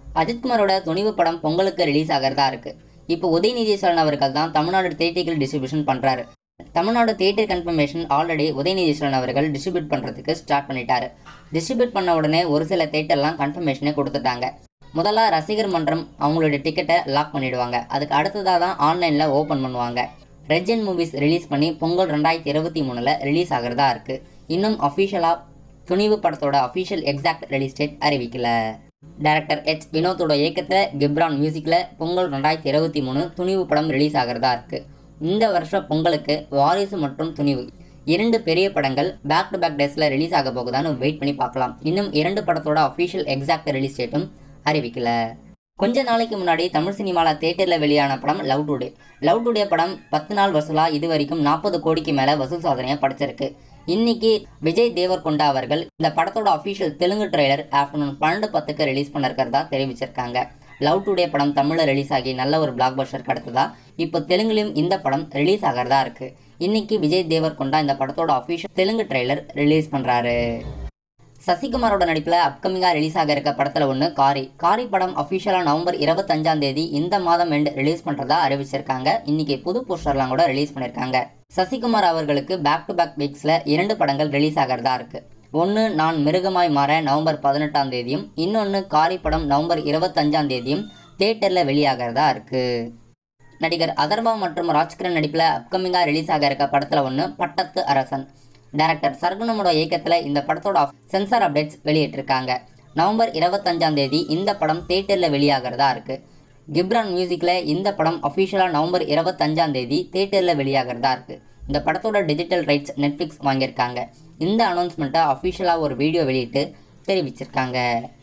அஜித்குமாரோட துணிவு படம் பொங்கலுக்கு ரிலீஸ் ஆகிறதா இருக்கு இப்போ உதயநிதி ஸ்டாலின் அவர்கள் தான் தமிழ்நாடு தேட்டிக்கல் டிஸ்ட்ரிபியூஷன் பண்றாரு Tamil Nadu theatre confirmation already Udhayanidhi Stalin அவர்கள் டிஸ்ட்ரிபியூட் பண்றதுக்கு ஸ்டார்ட் பண்ணிட்டாரு டிஸ்ட்ரிபியூட் பண்ண உடனே ஒரு சில தேட்டர்லாம் கன்ஃபர்மேஷனே கொடுத்துட்டாங்க முதல்ல ரசிகர் மன்றம் அவங்களுடைய டிக்கெட்டை லாக் பண்ணிடுவாங்க அதுக்கு அடுத்ததாக தான் ஆன்லைனில் ஓப்பன் பண்ணுவாங்க ரெஜன் மூவிஸ் ரிலீஸ் பண்ணி பொங்கல் ரெண்டாயிரத்தி இருபத்தி மூணில் ரிலீஸ் ஆகிறதா இருக்கு இன்னும் அஃபிஷியலாக துணிவு படத்தோட அஃபிஷியல் எக்ஸாக்ட் ரிலீஸ் டேட் அறிவிக்கல டைரக்டர் எச் வினோத்தோட இயக்கத்தில் கிப்ரான் மியூசிக்கில் பொங்கல் ரெண்டாயிரத்தி இருபத்தி மூணு துணிவு படம் ரிலீஸ் ஆகிறதா இருக்கு இந்த வருஷம் பொங்கலுக்கு வாரிசு மற்றும் துணிவு இரண்டு பெரிய படங்கள் பேக் டு பேக் டேஸில் ரிலீஸ் ஆக போகுதான்னு வெயிட் பண்ணி பார்க்கலாம் இன்னும் இரண்டு படத்தோட அஃபிஷியல் எக்ஸாக்ட் ரிலீஸ் டேட்டும் அறிவிக்கல கொஞ்ச நாளைக்கு முன்னாடி தமிழ் சினிமாவில் தேட்டரில் வெளியான படம் லவ் டுடே லவ் டுடே படம் பத்து நாள் வசூலா இது வரைக்கும் நாற்பது கோடிக்கு மேலே வசூல் சாதனையை படைச்சிருக்கு இன்னைக்கு விஜய் தேவர்கொண்டா அவர்கள் இந்த படத்தோட அஃபிஷியல் தெலுங்கு ட்ரெய்லர் ஆஃப்டர்நூன் பன்னெண்டு பத்துக்கு ரிலீஸ் பண்ணிருக்கிறதா தெரிவிச்சிருக்காங்க லவ் டுடே படம் தமிழில் ரிலீஸ் ஆகி நல்ல ஒரு பிளாக் பஸ்டர் கிடைத்ததா இப்போ தெலுங்குலையும் இந்த படம் ரிலீஸ் ஆகிறதா இருக்கு இன்னைக்கு விஜய் தேவர்கொண்டா இந்த படத்தோட அஃபிஷியல் தெலுங்கு ட்ரெய்லர் ரிலீஸ் பண்ணுறாரு சசிகுமாரோட நடிப்பில் அப்கமிங்காக ரிலீஸ் ஆக இருக்க படத்தில் ஒன்று காரி காரி படம் அஃபிஷியலாக நவம்பர் இருபத்தஞ்சாம் தேதி இந்த மாதம் எண்ட் ரிலீஸ் பண்ணுறதா அறிவிச்சிருக்காங்க இன்னைக்கு புது போஸ்டர்லாம் கூட ரிலீஸ் பண்ணியிருக்காங்க சசிகுமார் அவர்களுக்கு பேக் டு பேக் வீக்ஸில் இரண்டு படங்கள் ரிலீஸ் ஆகிறதா இருக்கு ஒன்று நான் மிருகமாய் மாற நவம்பர் பதினெட்டாம் தேதியும் இன்னொன்று காரி படம் நவம்பர் இருபத்தஞ்சாம் தேதியும் தேட்டரில் வெளியாகிறதா இருக்கு நடிகர் அதர்வா மற்றும் ராஜ்கிரண் நடிப்பில் அப்கமிங்காக ரிலீஸ் ஆக இருக்க படத்தில் ஒன்று பட்டத்து அரசன் டைரக்டர் சர்குணமோட இயக்கத்தில் இந்த படத்தோட சென்சார் அப்டேட்ஸ் வெளியிட்டிருக்காங்க நவம்பர் இருபத்தஞ்சாம் தேதி இந்த படம் தேட்டரில் வெளியாகிறதா இருக்கு கிப்ரான் மியூசிக்கில் இந்த படம் அஃபிஷியலாக நவம்பர் இருபத்தஞ்சாம் தேதி தேட்டரில் வெளியாகிறதா இருக்கு இந்த படத்தோட டிஜிட்டல் ரைட்ஸ் நெட்ஃப்ளிக்ஸ் வாங்கியிருக்காங்க இந்த அனௌன்ஸ்மெண்ட்டை அஃபிஷியலாக ஒரு வீடியோ வெளியிட்டு தெரிவிச்சிருக்காங்க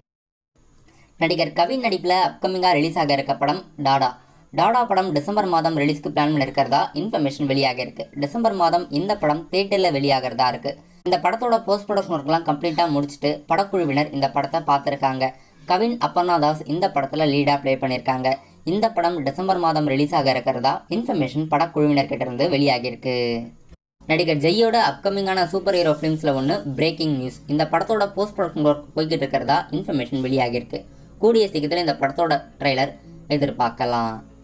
நடிகர் கவின் நடிப்பில் அப்கமிங்காக ரிலீஸ் ஆக இருக்க படம் டாடா டாடா படம் டிசம்பர் மாதம் ரிலீஸ்க்கு பிளான் பண்ணிருக்கிறதா இன்ஃபர்மேஷன் வெளியாக இருக்கு டிசம்பர் மாதம் இந்த படம் தேட்டரில் வெளியாகிறதா இருக்கு இந்த படத்தோட போஸ்ட் ப்ரொடக்ஷன் ஒர்க்லாம் கம்ப்ளீட்டாக முடிச்சுட்டு படக்குழுவினர் இந்த படத்தை பார்த்துருக்காங்க கவின் அப்பர்ணா தாஸ் இந்த படத்தில் லீடாக ப்ளே பண்ணியிருக்காங்க இந்த படம் டிசம்பர் மாதம் ரிலீஸ் ஆக இருக்கிறதா இன்ஃபர்மேஷன் படக்குழுவினர் கிட்ட இருந்து வெளியாகியிருக்கு நடிகர் ஜெய்யோட அப்கமிங்கான சூப்பர் ஹீரோ ஃபிலிம்ஸில் ஒன்று பிரேக்கிங் நியூஸ் இந்த படத்தோட போஸ்ட் ப்ரொடக்ஷன் ஒர்க் போய்கிட்டு இருக்கிறதா இன்ஃபர்மேஷன் வெளியாகியிருக்கு கூடிய சீக்கிரத்தில் இந்த படத்தோட ட்ரெய்லர் எதிர்பார்க்கலாம்